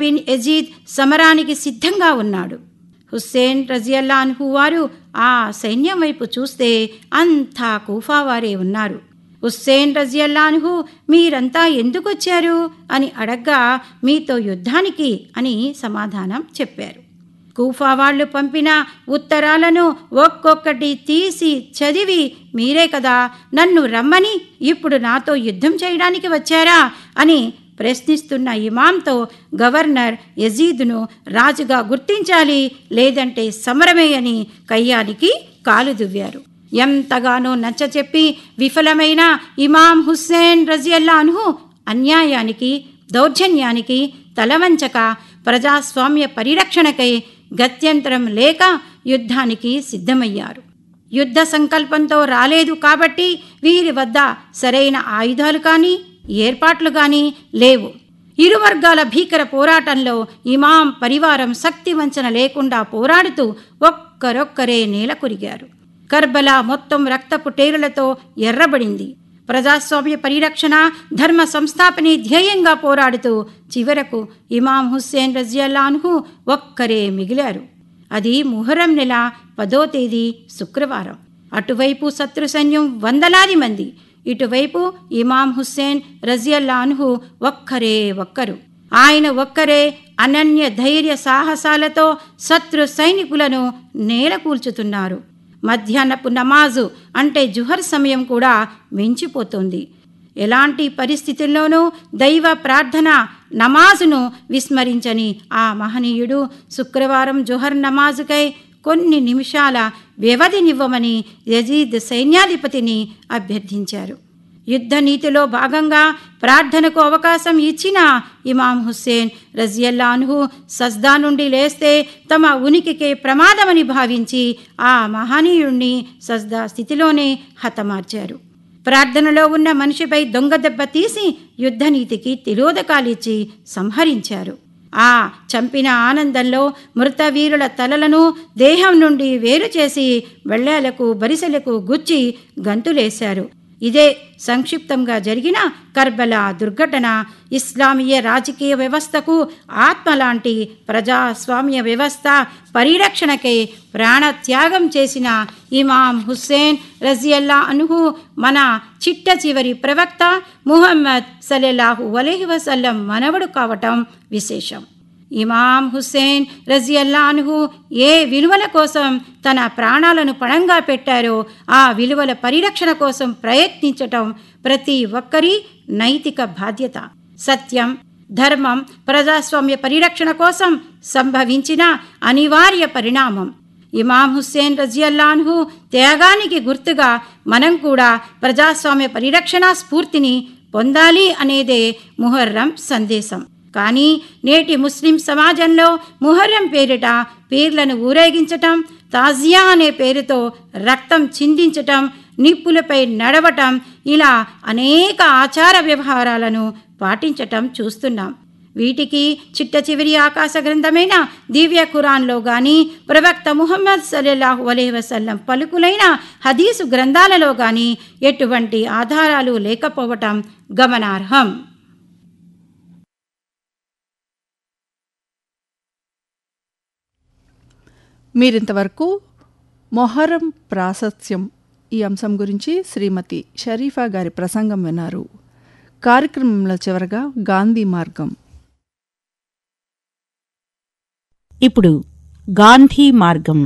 bin Yazid సమరానికి సిద్ధంగా ఉన్నాడు హుస్సేన్ రజియల్లాన్హు వారు ఆ సైన్యం వైపు చూస్తే అంతా కూఫా వారే ఉన్నారు హుస్సేన్ రజియల్లాన్హు మీరంతా ఎందుకొచ్చారు అని అడగ్గా మీతో యుద్ధానికి అని సమాధానం చెప్పారు కూఫా వాళ్ళు పంపిన ఉత్తరాలను ఒక్కొక్కటి తీసి చదివి మీరే కదా నన్ను రమ్మని ఇప్పుడు నాతో యుద్ధం చేయడానికి వచ్చారా అని ప్రశ్నిస్తున్న ఇమాంతో గవర్నర్ యజీద్ను రాజుగా గుర్తించాలి లేదంటే సమరమే అని కయ్యానికి కాలు దువ్వారు ఎంతగానో నచ్చచెప్పి విఫలమైన ఇమాం హుస్సేన్ రజియల్లాన్హు అన్యాయానికి దౌర్జన్యానికి తలవంచక ప్రజాస్వామ్య పరిరక్షణకై గత్యంతరం లేక యుద్ధానికి సిద్ధమయ్యారు యుద్ధ సంకల్పంతో రాలేదు కాబట్టి వీరి వద్ద సరైన ఆయుధాలు కానీ ఏర్పాట్లు కానీ లేవు ఇరు వర్గాల భీకర పోరాటంలో ఇమాం పరివారం శక్తి వంచన లేకుండా పోరాడుతూ ఒక్కరొక్కరే నేల కొరిగారు కర్బలా మొత్తం రక్తపు టేరులతో ఎర్రబడింది ప్రజాస్వామ్య పరిరక్షణ ధర్మ సంస్థాపనే ధ్యేయంగా పోరాడుతూ చివరకు ఇమాం హుస్సేన్ రజియల్లాన్హు ఒక్కరే మిగిలారు అది ముహరం నెల పదో తేదీ శుక్రవారం అటువైపు శత్రు సైన్యం వందలాది మంది ఇటువైపు ఇమాం హుస్సేన్ రజియల్లాన్హు ఒక్కరే ఒక్కరు ఆయన ఒక్కరే అనన్య ధైర్య సాహసాలతో శత్రు సైనికులను నేలకూల్చుతున్నారు మధ్యాహ్నపు నమాజు అంటే జుహర్ సమయం కూడా మించిపోతుంది ఎలాంటి పరిస్థితుల్లోనూ దైవ ప్రార్థన నమాజును విస్మరించని ఆ మహనీయుడు శుక్రవారం జుహర్ నమాజుకై కొన్ని నిమిషాల వ్యవధినివ్వమని యజీద్ సైన్యాధిపతిని అభ్యర్థించారు యుద్ధ నీతిలో భాగంగా ప్రార్థనకు అవకాశం ఇచ్చిన ఇమాం హుస్సేన్ రజియల్లాన్హు సజ్దా నుండి లేస్తే తమ ఉనికికే ప్రమాదమని భావించి ఆ మహనీయుణ్ణి సజ్దా స్థితిలోనే హతమార్చారు ప్రార్థనలో ఉన్న మనిషిపై దొంగ దెబ్బ తీసి యుద్ధనీతికి తిరోధకాలిచ్చి సంహరించారు ఆ చంపిన ఆనందంలో మృత వీరుల తలలను దేహం నుండి వేరు చేసి వెళ్లేలకు బరిసెలకు గుచ్చి గంతులేశారు ఇదే సంక్షిప్తంగా జరిగిన కర్బలా దుర్ఘటన ఇస్లామీయ రాజకీయ వ్యవస్థకు ఆత్మ లాంటి ప్రజాస్వామ్య వ్యవస్థ పరిరక్షణకై ప్రాణత్యాగం చేసిన ఇమాం హుస్సేన్ రజియల్లా అనుహు మన చిట్ట చివరి ప్రవక్త ముహమ్మద్ సలెల్లాహు అలైహి వసల్లం మనవడు కావటం విశేషం ఇమాం హుస్సేన్ రజియల్లాన్హు ఏ విలువల కోసం తన ప్రాణాలను పణంగా పెట్టారో ఆ విలువల పరిరక్షణ కోసం ప్రయత్నించటం ప్రతి ఒక్కరి నైతిక బాధ్యత సత్యం ధర్మం ప్రజాస్వామ్య పరిరక్షణ కోసం సంభవించిన అనివార్య పరిణామం ఇమాం హుస్సేన్ రజియల్లాన్హు త్యాగానికి గుర్తుగా మనం కూడా ప్రజాస్వామ్య పరిరక్షణ స్ఫూర్తిని పొందాలి అనేదే ముహర్రం సందేశం కానీ నేటి ముస్లిం సమాజంలో ముహర్రం పేరిట పీర్లను ఊరేగించటం తాజియా అనే పేరుతో రక్తం చిందించటం నిప్పులపై నడవటం ఇలా అనేక ఆచార వ్యవహారాలను పాటించటం చూస్తున్నాం వీటికి చిట్ట చివరి ఆకాశ గ్రంథమైన దివ్య ఖురాన్లో గాని ప్రవక్త ముహమ్మద్ సల్లల్లాహు అలైహి వసల్లం పలుకులైన హదీసు గ్రంథాలలో గాని ఎటువంటి ఆధారాలు లేకపోవటం గమనార్హం మీరింతవరకు మొహరం ప్రాశస్త్యం ఈ అంశం గురించి శ్రీమతి షరీఫా గారి ప్రసంగం విన్నారు కార్యక్రమంలో చివరగా గాంధీ మార్గం ఇప్పుడు గాంధీ మార్గం